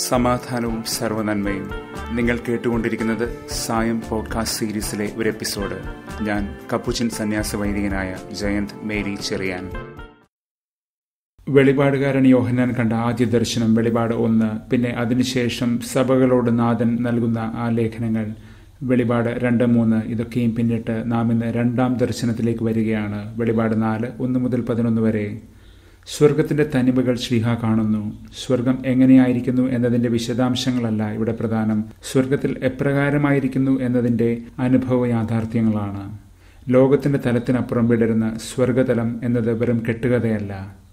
സമാധാനവും സർവനന്മയും നിങ്ങൾ കേട്ടുകൊണ്ടിരിക്കുന്നത് സായം പോഡ്കാസ്റ്റ് സീരീസിലെ ഒരു എപ്പിസോഡ് ഞാൻ കപ്പുച്ചൻ സന്യാസ വൈദികനായ ജയന്ത് മേരി ചെറിയാൻ വെളിപാടുകാരൻ യോഹന്നാൻ കണ്ട ആദ്യ ദർശനം വെളിപാട് ഒന്ന് പിന്നെ അതിനുശേഷം സഭകളോട് നാഥൻ നൽകുന്ന ആ ലേഖനങ്ങൾ വെളിപാട് രണ്ട് മൂന്ന് ഇതൊക്കെയും പിന്നിട്ട് നാം ഇന്ന് രണ്ടാം ദർശനത്തിലേക്ക് വരികയാണ് വെളിപാട് നാല് ഒന്ന് മുതൽ പതിനൊന്ന് വരെ സ്വർഗത്തിന്റെ തനിമകൾ ശ്രീഹ കാണുന്നു സ്വർഗം എങ്ങനെയായിരിക്കുന്നു എന്നതിന്റെ വിശദാംശങ്ങളല്ല ഇവിടെ പ്രധാനം സ്വർഗത്തിൽ എപ്രകാരമായിരിക്കുന്നു എന്നതിന്റെ അനുഭവ യാഥാർത്ഥ്യങ്ങളാണ് ലോകത്തിന്റെ തലത്തിനപ്പുറം വിടരുന്ന സ്വർഗതലം എന്നത് വെറും കെട്ടുകഥയല്ല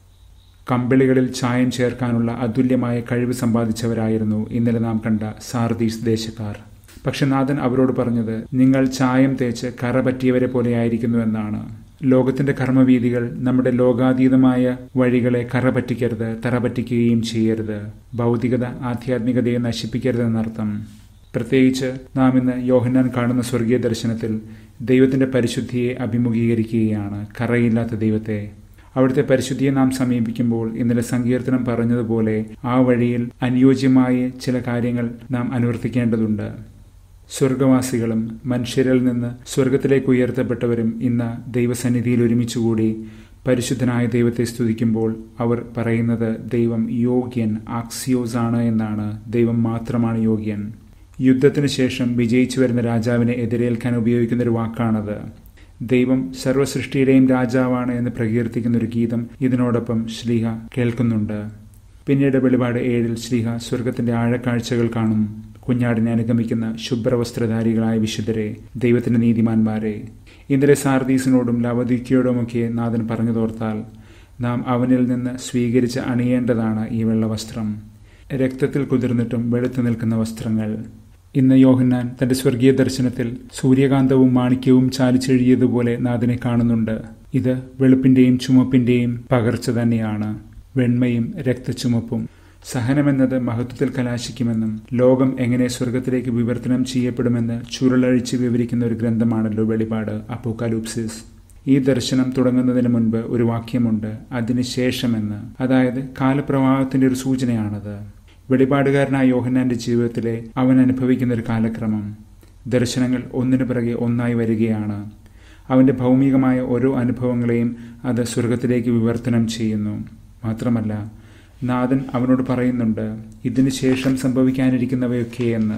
കമ്പിളികളിൽ ചായം ചേർക്കാനുള്ള അതുല്യമായ കഴിവ് സമ്പാദിച്ചവരായിരുന്നു ഇന്നലെ നാം കണ്ട സാർദീസ് ദേശക്കാർ പക്ഷെ നാഥൻ അവരോട് പറഞ്ഞത് നിങ്ങൾ ചായം തേച്ച് കറ പറ്റിയവരെ പോലെയായിരിക്കുന്നു എന്നാണ് ലോകത്തിന്റെ കർമ്മവീതികൾ നമ്മുടെ ലോകാതീതമായ വഴികളെ കറ പറ്റിക്കരുത് തറ പറ്റിക്കുകയും ചെയ്യരുത് ഭൗതികത ആധ്യാത്മികതയെ നശിപ്പിക്കരുതെന്നർത്ഥം പ്രത്യേകിച്ച് നാം ഇന്ന് യോഹന്നാൻ കാണുന്ന സ്വർഗീയ ദർശനത്തിൽ ദൈവത്തിന്റെ പരിശുദ്ധിയെ അഭിമുഖീകരിക്കുകയാണ് കറയില്ലാത്ത ദൈവത്തെ അവിടുത്തെ പരിശുദ്ധിയെ നാം സമീപിക്കുമ്പോൾ ഇന്നലെ സങ്കീർത്തനം പറഞ്ഞതുപോലെ ആ വഴിയിൽ അനുയോജ്യമായ ചില കാര്യങ്ങൾ നാം അനുവർത്തിക്കേണ്ടതുണ്ട് സ്വർഗവാസികളും മനുഷ്യരിൽ നിന്ന് സ്വർഗത്തിലേക്ക് ഉയർത്തപ്പെട്ടവരും ഇന്ന് ദൈവസന്നിധിയിൽ ഒരുമിച്ചുകൂടി പരിശുദ്ധനായ ദൈവത്തെ സ്തുതിക്കുമ്പോൾ അവർ പറയുന്നത് ദൈവം യോഗ്യൻ ആക്സിയോസ് ആണ് എന്നാണ് ദൈവം മാത്രമാണ് യോഗ്യൻ യുദ്ധത്തിനു ശേഷം വിജയിച്ചു വരുന്ന രാജാവിനെ എതിരേൽക്കാൻ ഉപയോഗിക്കുന്ന ഒരു വാക്കാണത് ദൈവം സർവസൃഷ്ടിയുടെയും രാജാവാണ് എന്ന് പ്രകീർത്തിക്കുന്ന ഒരു ഗീതം ഇതിനോടൊപ്പം ശ്ലീഹ കേൾക്കുന്നുണ്ട് പിന്നീട് വെളിപാട് ഏഴിൽ ശ്ലീഹ സ്വർഗത്തിന്റെ ആഴക്കാഴ്ചകൾ കാണും കുഞ്ഞാടിനെ അനുഗമിക്കുന്ന ശുഭ്രവസ്ത്രധാരികളായ വിശുദ്ധരെ ദൈവത്തിന്റെ നീതിമാന്മാരെ ഇന്നലെ സാർദീസിനോടും ലവദിക്കയോടുമൊക്കെ നാഥൻ പറഞ്ഞു തോർത്താൽ നാം അവനിൽ നിന്ന് സ്വീകരിച്ച് അണിയേണ്ടതാണ് ഈ വെള്ളവസ്ത്രം രക്തത്തിൽ കുതിർന്നിട്ടും വെളുത്തു നിൽക്കുന്ന വസ്ത്രങ്ങൾ ഇന്ന് യോഹന്നാൻ തന്റെ സ്വർഗീയ ദർശനത്തിൽ സൂര്യകാന്തവും മാണിക്യവും ചാലിച്ചെഴുതിയതുപോലെ നാഥനെ കാണുന്നുണ്ട് ഇത് വെളുപ്പിന്റെയും ചുമപ്പിന്റെയും പകർച്ച തന്നെയാണ് വെണ്മയും രക്തചുമപ്പും സഹനമെന്നത് മഹത്വത്തിൽ കലാശിക്കുമെന്നും ലോകം എങ്ങനെ സ്വർഗത്തിലേക്ക് വിവർത്തനം ചെയ്യപ്പെടുമെന്ന് ചുരുളഴിച്ച് വിവരിക്കുന്ന ഒരു ഗ്രന്ഥമാണല്ലോ വെളിപാട് അപ്പോക്കാലൂപ്സിസ് ഈ ദർശനം തുടങ്ങുന്നതിന് മുൻപ് ഒരു വാക്യമുണ്ട് അതിനുശേഷമെന്ന് അതായത് കാലപ്രവാഹത്തിന്റെ ഒരു സൂചനയാണത് വെളിപാടുകാരനായ യോഹന്നാന്റെ ജീവിതത്തിലെ അവൻ അനുഭവിക്കുന്ന ഒരു കാലക്രമം ദർശനങ്ങൾ ഒന്നിനു പിറകെ ഒന്നായി വരികയാണ് അവന്റെ ഭൗമികമായ ഓരോ അനുഭവങ്ങളെയും അത് സ്വർഗത്തിലേക്ക് വിവർത്തനം ചെയ്യുന്നു മാത്രമല്ല നാഥൻ അവനോട് പറയുന്നുണ്ട് ഇതിനു ശേഷം സംഭവിക്കാനിരിക്കുന്നവയൊക്കെയെന്ന്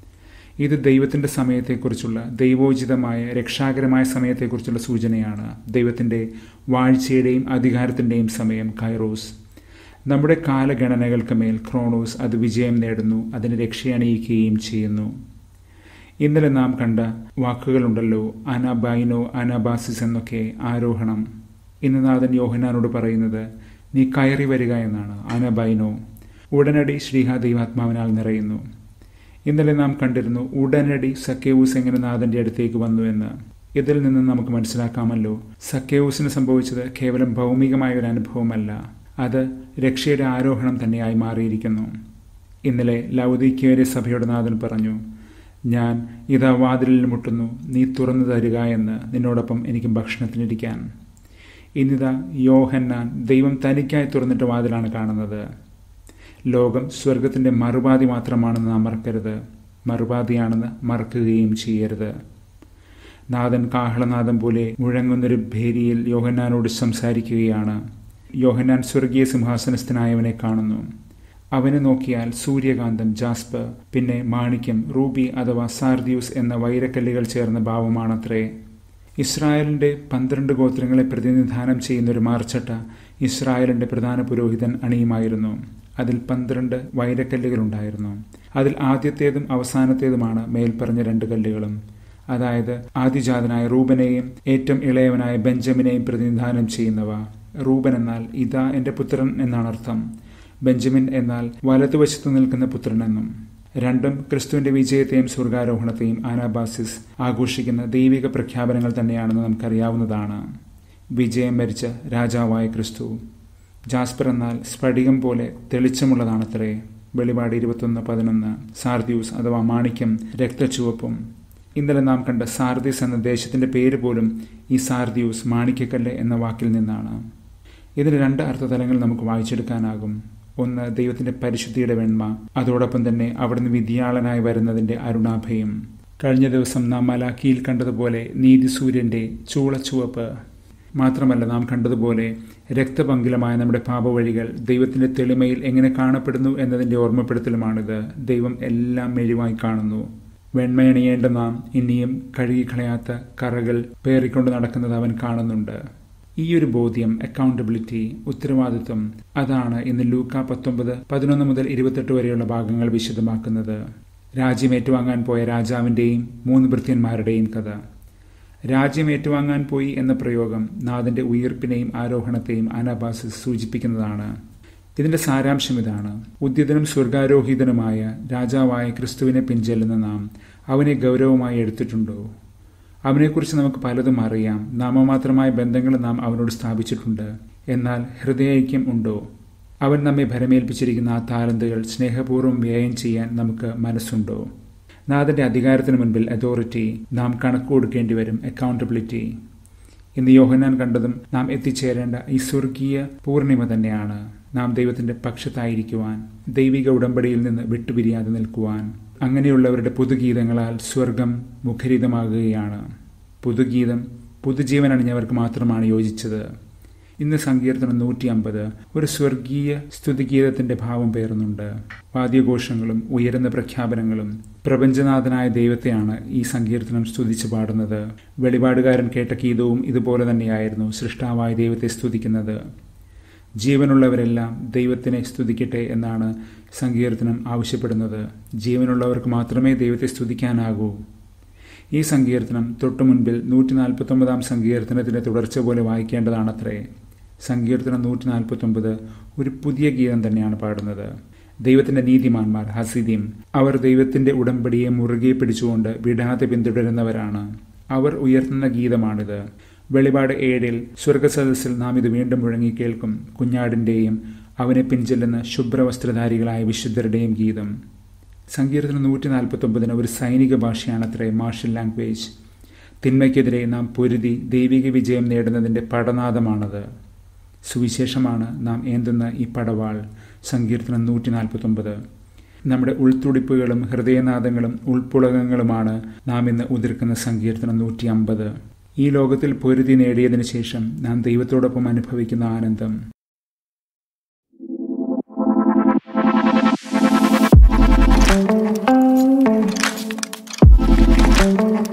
ഇത് ദൈവത്തിന്റെ സമയത്തെക്കുറിച്ചുള്ള ദൈവോചിതമായ രക്ഷാകരമായ സമയത്തെക്കുറിച്ചുള്ള സൂചനയാണ് ദൈവത്തിന്റെ വാഴ്ചയുടെയും അധികാരത്തിന്റെയും സമയം കൈറോസ് നമ്മുടെ കാലഗണനകൾക്ക് മേൽ ക്രോണോസ് അത് വിജയം നേടുന്നു അതിന് രക്ഷയണിയിക്കുകയും ചെയ്യുന്നു ഇന്നലെ നാം കണ്ട വാക്കുകളുണ്ടല്ലോ അനബൈനോ അനബാസിസ് എന്നൊക്കെ ആരോഹണം ഇന്ന് നാഥൻ യോഹനാനോട് പറയുന്നത് നീ കയറി വരിക എന്നാണ് അനബൈനോ ഉടനടി ശ്രീഹ ദൈവാത്മാവിനാൽ നിറയുന്നു ഇന്നലെ നാം കണ്ടിരുന്നു ഉടനടി സക്കേവൂസ് എങ്ങനെ നാഥന്റെ അടുത്തേക്ക് വന്നു എന്ന് ഇതിൽ നിന്ന് നമുക്ക് മനസ്സിലാക്കാമല്ലോ സക്കേവൂസിന് സംഭവിച്ചത് കേവലം ഭൗമികമായ ഒരു അനുഭവമല്ല അത് രക്ഷയുടെ ആരോഹണം തന്നെയായി മാറിയിരിക്കുന്നു ഇന്നലെ ലൗദിക്കേറിയ സഭയുടെ നാഥൻ പറഞ്ഞു ഞാൻ ഇതാ വാതിലിൽ മുട്ടുന്നു നീ തുറന്നു തരിക എന്ന് നിന്നോടൊപ്പം എനിക്ക് ഭക്ഷണത്തിനിരിക്കാൻ ഇന്നിതാ യോഹന്നാൻ ദൈവം തനിക്കായി തുറന്നിട്ട് വാതിലാണ് കാണുന്നത് ലോകം സ്വർഗത്തിന്റെ മറുപാതി മാത്രമാണെന്ന് നാം മറക്കരുത് മറുപാതിയാണെന്ന് മറക്കുകയും ചെയ്യരുത് നാഥൻ കാഹളനാഥം പോലെ മുഴങ്ങുന്നൊരു ഭേരിയിൽ യോഹന്നാനോട് സംസാരിക്കുകയാണ് യോഹന്നാൻ സ്വർഗീയ സിംഹാസനസ്ഥനായവനെ കാണുന്നു അവനെ നോക്കിയാൽ സൂര്യകാന്തം ജാസ്പർ പിന്നെ മാണിക്യം റൂബി അഥവാ സാർദിയൂസ് എന്ന വൈരക്കല്ലുകൾ ചേർന്ന ഭാവമാണത്രേ ഇസ്രായേലിന്റെ പന്ത്രണ്ട് ഗോത്രങ്ങളെ പ്രതിനിധാനം ചെയ്യുന്ന ഒരു മാർച്ചട്ട ഇസ്രായേലിന്റെ പ്രധാന പുരോഹിതൻ അണിയുമായിരുന്നു അതിൽ പന്ത്രണ്ട് വൈരക്കല്ലുകൾ ഉണ്ടായിരുന്നു അതിൽ ആദ്യത്തേതും അവസാനത്തേതുമാണ് മേൽപ്പറഞ്ഞ രണ്ട് കല്ലുകളും അതായത് ആദിജാതനായ റൂബനെയും ഏറ്റവും ഇളയവനായ ബെഞ്ചമിനെയും പ്രതിനിധാനം ചെയ്യുന്നവ റൂബൻ എന്നാൽ ഇതാ എന്റെ പുത്രൻ എന്നാണ് അർത്ഥം ബെഞ്ചമിൻ എന്നാൽ വലതുവശത്ത് നിൽക്കുന്ന പുത്രൻ എന്നും രണ്ടും ക്രിസ്തുവിന്റെ വിജയത്തെയും സ്വർഗാരോഹണത്തെയും ആനാബാസിസ് ആഘോഷിക്കുന്ന ദൈവിക പ്രഖ്യാപനങ്ങൾ തന്നെയാണെന്ന് നമുക്കറിയാവുന്നതാണ് വിജയം വരിച്ച രാജാവായ ക്രിസ്തു ജാസ്പർ എന്നാൽ സ്ഫടികം പോലെ തെളിച്ചമുള്ളതാണത്രേ വെളിപാട് ഇരുപത്തൊന്ന് പതിനൊന്ന് സാർദ്യൂസ് അഥവാ മാണിക്യം രക്തചുവപ്പും ഇന്നലെ നാം കണ്ട സാർദീസ് എന്ന ദേശത്തിന്റെ പേര് പോലും ഈ സാർദ്യൂസ് മാണിക്കക്കല്ല് എന്ന വാക്കിൽ നിന്നാണ് ഇതിന് രണ്ട് അർത്ഥതലങ്ങൾ നമുക്ക് വായിച്ചെടുക്കാനാകും ഒന്ന് ദൈവത്തിന്റെ പരിശുദ്ധിയുടെ വെണ്മ അതോടൊപ്പം തന്നെ അവിടുന്ന് വിധിയാളനായി വരുന്നതിന്റെ അരുണാഭയം കഴിഞ്ഞ ദിവസം നാം മലാക്കിയിൽ കണ്ടതുപോലെ നീതിസൂര്യന്റെ ചൂളച്ചുവപ്പ് മാത്രമല്ല നാം കണ്ടതുപോലെ രക്തപങ്കിലമായ നമ്മുടെ പാപവഴികൾ ദൈവത്തിന്റെ തെളിമയിൽ എങ്ങനെ കാണപ്പെടുന്നു എന്നതിന്റെ ഓർമ്മപ്പെടുത്തലുമാണിത് ദൈവം എല്ലാം മെഴിവായി കാണുന്നു വെണ്മയണിയേണ്ട നാം ഇനിയും കഴുകിക്കളയാത്ത കറകൾ പേറിക്കൊണ്ട് നടക്കുന്നത് അവൻ കാണുന്നുണ്ട് ഈ ഒരു ബോധ്യം അക്കൗണ്ടബിലിറ്റി ഉത്തരവാദിത്വം അതാണ് ഇന്ന് ലൂക്ക പത്തൊമ്പത് പതിനൊന്ന് മുതൽ ഇരുപത്തെട്ട് വരെയുള്ള ഭാഗങ്ങൾ വിശദമാക്കുന്നത് രാജ്യം ഏറ്റുവാങ്ങാൻ പോയ രാജാവിന്റെയും മൂന്ന് ഭൃത്യന്മാരുടെയും കഥ രാജ്യം ഏറ്റുവാങ്ങാൻ പോയി എന്ന പ്രയോഗം നാഥന്റെ ഉയർപ്പിനെയും ആരോഹണത്തെയും അനാബാസ് സൂചിപ്പിക്കുന്നതാണ് ഇതിന്റെ സാരാംശം ഇതാണ് ഉദ്യതനും സ്വർഗാരോഹിതനുമായ രാജാവായ ക്രിസ്തുവിനെ പിൻചെല്ലുന്ന നാം അവനെ ഗൗരവമായി എടുത്തിട്ടുണ്ടോ അവനെക്കുറിച്ച് നമുക്ക് പലതും അറിയാം നാമമാത്രമായ ബന്ധങ്ങൾ നാം അവനോട് സ്ഥാപിച്ചിട്ടുണ്ട് എന്നാൽ ഹൃദയൈക്യം ഉണ്ടോ അവൻ നമ്മെ ഭരമേൽപ്പിച്ചിരിക്കുന്ന ആ താലന്തുകൾ സ്നേഹപൂർവ്വം വ്യയം ചെയ്യാൻ നമുക്ക് മനസ്സുണ്ടോ നാഥന്റെ അധികാരത്തിന് മുൻപിൽ അതോറിറ്റി നാം കണക്ക് കൊടുക്കേണ്ടി വരും അക്കൗണ്ടബിലിറ്റി ഇന്ന് യോഹനാൻ കണ്ടതും നാം എത്തിച്ചേരേണ്ട ഈ സ്വർഗീയ പൂർണിമ തന്നെയാണ് നാം ദൈവത്തിന്റെ പക്ഷത്തായിരിക്കുവാൻ ദൈവിക ഉടമ്പടിയിൽ നിന്ന് വിട്ടുപിരിയാതെ നിൽക്കുവാൻ അങ്ങനെയുള്ളവരുടെ പുതുഗീതങ്ങളാൽ സ്വർഗം മുഖരിതമാകുകയാണ് പുതുഗീതം പുതുജീവൻ അണിഞ്ഞവർക്ക് മാത്രമാണ് യോജിച്ചത് ഇന്ന് സങ്കീർത്തനം നൂറ്റി അമ്പത് ഒരു സ്വർഗീയ സ്തുതിഗീതത്തിന്റെ ഭാവം പേറുന്നുണ്ട് വാദ്യഘോഷങ്ങളും ഉയരുന്ന പ്രഖ്യാപനങ്ങളും പ്രപഞ്ചനാഥനായ ദൈവത്തെയാണ് ഈ സങ്കീർത്തനം സ്തുതിച്ചു പാടുന്നത് വെളിപാടുകാരൻ കേട്ട ഗീതവും ഇതുപോലെ തന്നെയായിരുന്നു സൃഷ്ടാവായ ദൈവത്തെ സ്തുതിക്കുന്നത് ജീവനുള്ളവരെല്ലാം ദൈവത്തിനെ സ്തുതിക്കട്ടെ എന്നാണ് സങ്കീർത്തനം ആവശ്യപ്പെടുന്നത് ജീവനുള്ളവർക്ക് മാത്രമേ ദൈവത്തെ സ്തുതിക്കാനാകൂ ഈ സങ്കീർത്തനം തൊട്ടു മുൻപിൽ നൂറ്റി നാൽപ്പത്തൊമ്പതാം സങ്കീർത്തനത്തിന്റെ തുടർച്ച പോലെ വായിക്കേണ്ടതാണത്രേ സങ്കീർത്തനം നൂറ്റി നാൽപ്പത്തൊമ്പത് ഒരു പുതിയ ഗീതം തന്നെയാണ് പാടുന്നത് ദൈവത്തിന്റെ നീതിമാന്മാർ ഹസിദീം അവർ ദൈവത്തിന്റെ ഉടമ്പടിയെ മുറുകെ പിടിച്ചുകൊണ്ട് വിടാതെ പിന്തുടരുന്നവരാണ് അവർ ഉയർത്തുന്ന ഗീതമാണിത് വെളിപാട് ഏഴിൽ സ്വർഗസദസ്സിൽ നാം ഇത് വീണ്ടും മുഴങ്ങി കേൾക്കും കുഞ്ഞാടിന്റെയും അവനെ പിൻചെല്ലുന്ന ശുഭ്രവസ്ത്രധാരികളായ വിശുദ്ധരുടെയും ഗീതം സങ്കീർത്തനം നൂറ്റി നാൽപ്പത്തി ഒമ്പതിന് ഒരു സൈനിക ഭാഷയാണത്രേ മാർഷൽ ലാംഗ്വേജ് തിന്മയ്ക്കെതിരെ നാം പൊരുതി ദൈവിക വിജയം നേടുന്നതിന്റെ പടനാദമാണത് സുവിശേഷമാണ് നാം ഏന്തുന്ന ഈ പടവാൾ സങ്കീർത്തനം നൂറ്റി നാൽപ്പത്തി ഒമ്പത് നമ്മുടെ ഉൾത്തുടിപ്പുകളും ഹൃദയനാദങ്ങളും ഉൾപ്പുളകങ്ങളുമാണ് നാം ഇന്ന് ഉതിർക്കുന്ന സങ്കീർത്തനം നൂറ്റി അമ്പത് ഈ ലോകത്തിൽ പൊരുതി നേടിയതിനു ശേഷം നാം ദൈവത്തോടൊപ്പം അനുഭവിക്കുന്ന ആനന്ദം Thank you.